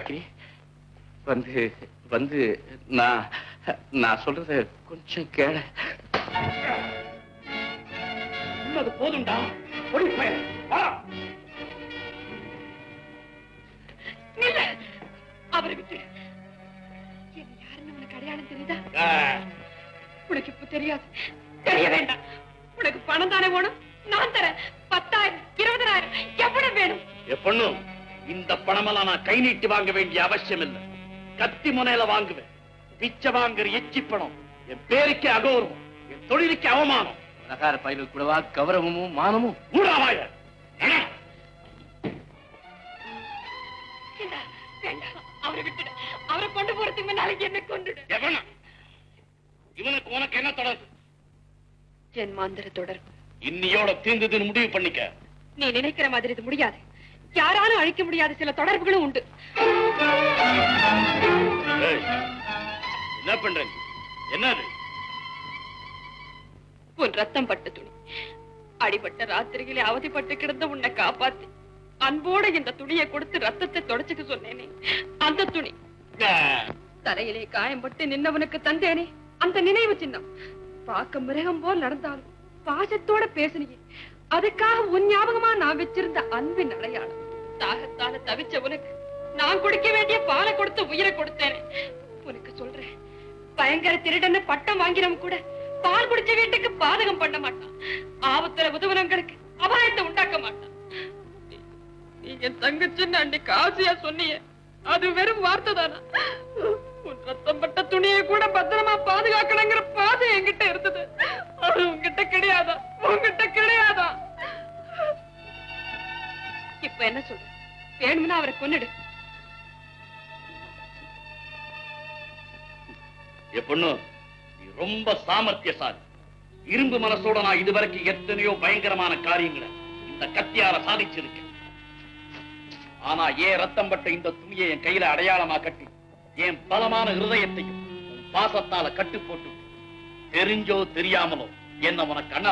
Jackie வந்து வந்து நான் நான் சொல்றத கொஞ்சம் கேள அது போதும்டா ஒளி பையன் வா இல்ல அவரை விட்டு என்ன யாருன்னு உனக்கு அடையாளம் தெரியுதா ஆ, உனக்கு இப்ப தெரியாது தெரிய வேண்டாம் உனக்கு பணம் தானே வேணும் நான் தரேன் பத்தாயிரம் இருபதாயிரம் எவ்வளவு வேணும் என் பொண்ணு இந்த பணமெல்லாம் நான் கை நீட்டி வாங்க வேண்டிய அவசியம் இல்லை கத்தி முனையில வாங்குவேன் பிச்சை வாங்குற எச்சி பணம் என் பேருக்கே அகௌரவம் என் தொழிலுக்கு அவமானம் நகார பயில கூடவா கௌரவமும் மானமும் ஊடாவாய இல்ல, வேண்டாம் அவரை விட்டுடு அவரை கொண்டு போறதுக்கு முன்னால என்ன கொண்டுடு எவனா இவனுக்கு உனக்கு என்ன தொடர்பு ஜென்மாந்திர தொடர்பு இன்னியோட தீர்ந்ததுன்னு முடிவு பண்ணிக்க நீ நினைக்கிற மாதிரி இது முடியாது யாராலும் அழிக்க முடியாத சில தொடர்புகளும் உண்டு ஏய், என்ன பண்ற நீ? என்னது உன் ரத்தம் பட்ட துணி அடிபட்ட ராத்திரியிலே அவதிப்பட்டு கிடந்த உன்னை காப்பாத்தி அன்போட இந்த துணியை கொடுத்து ரத்தத்தை தொடச்சுக்க சொன்னேனே அந்த துணி தலையிலே காயம்பட்டு நின்னவனுக்கு தந்தேனே அந்த நினைவு சின்னம் பார்க்க மிருகம் போல் நடந்தாலும் பாசத்தோட பேசினியே அதுக்காக உன் ஞாபகமா நான் வச்சிருந்த அன்பின் அடையாளம் தாகத்தால தவிச்ச உனக்கு நான் குடிக்க வேண்டிய பாலை கொடுத்து உயிரை கொடுத்தேனே உனக்கு சொல்றேன் பயங்கர திருடன்னு பட்டம் வாங்கினவன் கூட பால் குடிச்ச வீட்டுக்கு பாதகம் பண்ண மாட்டான் ஆபத்துல உதவுனங்களுக்கு அபாயத்தை உண்டாக்க மாட்டான் நீ- நீ என் தங்கச்சின்னு அன்னைக்கு ஆசையா சொன்னியே அது வெறும் வார்த்தை தானா உன் ரத்தம் பட்ட துணியை கூட பத்திரமா பாதுகாக்கணுங்கிற பாதை என்கிட்ட இருந்தது அது உன்கிட்ட கிடையாதா உன்கிட்ட கிடையாதா இப்ப என்ன சொல்ற வேணும்னா அவரை கொன்னுடு என் பொண்ணு நீ ரொம்ப சாமர்த்தியசாலி இரும்பு மனசோட நான் இதுவரைக்கும் எத்தனையோ பயங்கரமான காரியங்களை இந்த கத்தியால சாதிச்சிருக்கேன் ஆனா ஏன் ரத்தம் பட்ட இந்த துணியை என் கையில அடையாளமா கட்டி என் பலமான இருதயத்தையும் உன் பாசத்தால கட்டு போட்டு தெரிஞ்சோ தெரியாமலோ என்ன உனக்கு அண்ணன்